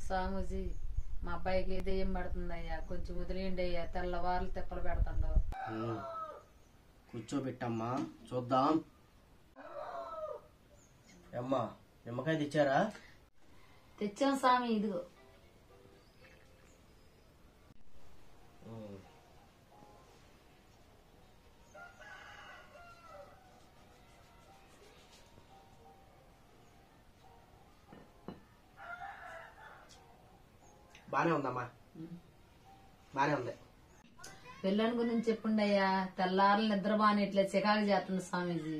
స్వామీజీ మా అబ్బాయికి దెయ్యం పడుతుందయ్యా కొంచెం వదిలేయండి అయ్యా తెల్లవార్లు తిప్పలు పెడతాడు ఉమ్. కూర్చోబెట్టమ్మా చూద్దాం అమ్మా నిమ్మకాయ తెచ్చారా తెచ్చాం స్వామి ఇదిగో ఉమ్. బానే ఉందమ్మా బానే ఉంది పిల్లని గురించి చెప్పండి అయ్యా తెల్లారులు నిద్ర బాని ఇట్లా చికాకు చేస్తుంది స్వామీజీ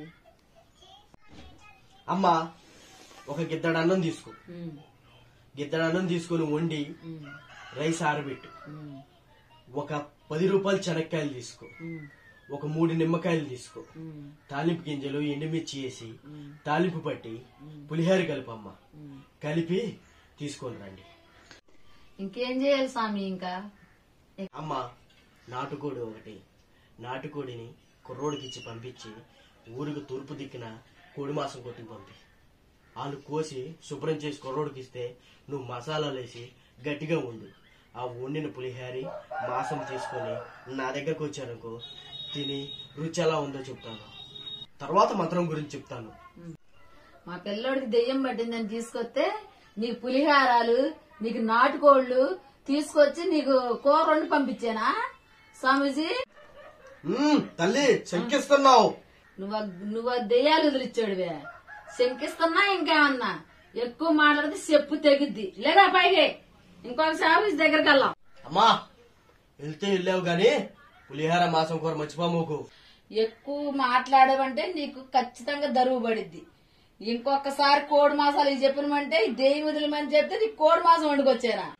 అమ్మా ఒక గిద్దడు అన్నం తీసుకో ఉమ్, గిద్దడు అన్నం తీసుకొని వండి ఉమ్, రైస్ ఆరబెట్టు ఉమ్, ఒక పది రూపాయలు శనక్కాయలు తీసుకో ఉమ్, ఒక మూడు నిమ్మకాయలు తీసుకో ఉమ్, తాలింపు గింజలు ఎండుమిర్చి వేసి ఉమ్, తాలింపు పట్టి పులిహోర కలిపమ్మా ఉమ్. కలిపి తీసుకొని రండి ఇంకేం చేయాలి స్వామి ఇంకా అమ్మా నాటుకోడి ఒకటి నాటుకోడిని కుర్రోడికి ఇచ్చి పంపించి ఊరికి తూర్పు దిక్కున కోడి మాంసం కొట్టి పంపి వాళ్ళు కోసి శుభ్రం చేసి కుర్రోడికి ఇస్తే నువ్వు మసాలాలు వేసి గట్టిగా ఉండు ఆ వండిన పులిహారి మాంసం తీసుకొని నా దగ్గరకు వచ్చారనుకో తిని రుచి ఎలా ఉందో చెప్తాను తర్వాత మంత్రం గురించి చెప్తాను మా పిల్లోడికి దెయ్యం పట్టిందని తీసుకొస్తే నీకు పులిహారాలు నీకు నాటుకోళ్లు తీసుకొచ్చి నీకు కూర వండి పంపించానా స్వామీజీ మ్మ్, తల్లి శంకిస్తున్నావు నువ్వు నువ్వు ఆ దెయ్యాలు వదిలిచ్చాడువే శంకిస్తున్నా ఇంకేమన్నా ఎక్కువ మాట్లాడితే చెప్పు తెగిద్ది లేదా పైకి ఇంకొక స్వామీజీ దగ్గరికి వెళ్దాం అమ్మా వెళ్తే వెళ్ళావు గాని పులిహార మాసం కూర మర్చిపోమోకు ఎక్కువ మాట్లాడవంటే నీకు ఖచ్చితంగా దరువు పడిద్ది ఇంకొకసారి కోడి మాసాలు ఇవి చెప్పినమంటే ఈ దెయ్యం వదిలిమని చెప్తే నీకు కోడి మాసం వండుకొచ్చారా